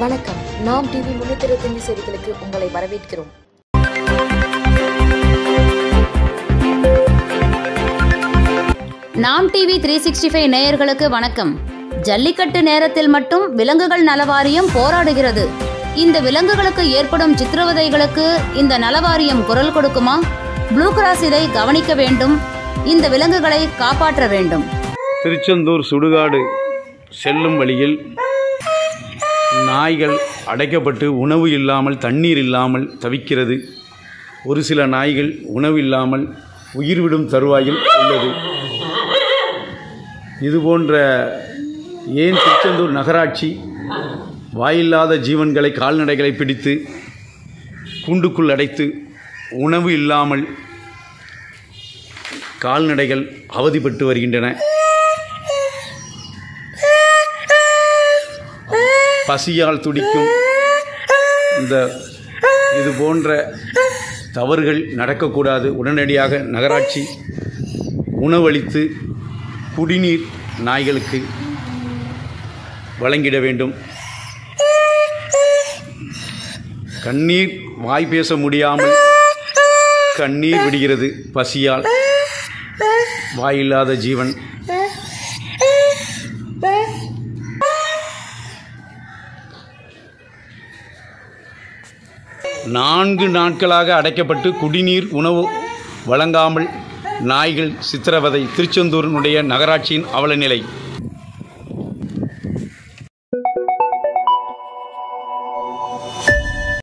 வணக்கம் நாம் டிவி முன்னூத்தி இருபத்தஞ்சு செய்திகளுக்கு உங்களை வரவேற்கிறோம் நாம் டிவி த்ரீ சிக்ஸ்டி ஃபைவ் நேயர்களுக்கு வணக்கம் ஜல்லிக்கட்டு நேரத்தில் மட்டும் விலங்குகள் நலவாரியம் போராடுகிறது இந்த விலங்குகளுக்கு ஏற்படும் சித்திரவதைகளுக்கு இந்த நலவாரியம் குரல் கொடுக்குமா ப்ளூ கிராஸ் இதை கவனிக்க வேண்டும் இந்த விலங்குகளை காப்பாற்ற வேண்டும் திருச்செந்தூர் சுடுகாடு செல்லும் வழியில் நாய்கள் அடைக்கப்பட்டு உணவு இல்லாமல் தண்ணீர் இல்லாமல் தவிக்கிறது ஒரு சில நாய்கள் உணவு இல்லாமல் உயிர் விடும் தருவாயில் உள்ளது இதுபோன்ற ஏன் திருச்செந்தூர் நகராட்சி வாயில்லாத ஜீவன்களை கால்நடைகளை பிடித்து கூண்டுக்குள் அடைத்து உணவு இல்லாமல் கால்நடைகள் அவதிப்பட்டு வருகின்றன பசியால் துடிக்கும் இந்த இது போன்ற தவறுகள் நடக்கக்கூடாது உடனடியாக நகராட்சி உணவளித்து குடிநீர் நாய்களுக்கு வழங்கிட வேண்டும் கண்ணீர் வாய் பேச முடியாமல் கண்ணீர் விடுகிறது பசியால் வாயில்லாத ஜீவன் நான்கு நாட்களாக அடைக்கப்பட்டு குடிநீர் உணவு வழங்காமல் நாய்கள் சித்திரவதை திருச்செந்தூரினுடைய நகராட்சியின் அவல நிலை